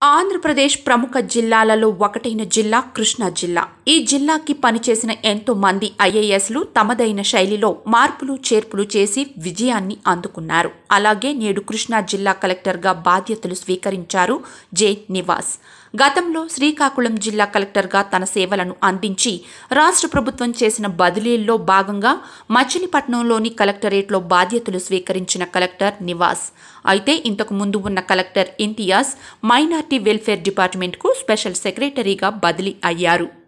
ఆంధ్రప్రదేశ్ ప్రముఖ జిల్లాలలో ఒకటైన జిల్లా కృష్ణా జిల్లా ఈ జిల్లాకి పనిచేసిన ఎంతో మంది ఐఏఎస్లు తమదైన శైలిలో మార్పులు చేర్పులు చేసి విజయాన్ని అందుకున్నారు అలాగే నేడు కృష్ణా జిల్లా కలెక్టర్గా బాధ్యతలు స్వీకరించారు జె నివాస్ గతంలో శ్రీకాకుళం జిల్లా కలెక్టర్గా తన సేవలను అందించి రాష్ట్ర ప్రభుత్వం చేసిన బదిలీల్లో భాగంగా మచిలీపట్నంలోని కలెక్టరేట్లో బాధ్యతలు స్వీకరించిన కలెక్టర్ నివాస్ అయితే ఇంతకు ముందు ఉన్న కలెక్టర్ ఇంతియాజ్ మైనార్టీ వెల్ఫేర్ డిపార్ట్మెంట్కు స్పెషల్ సెక్రటరీగా బదిలీ అయ్యారు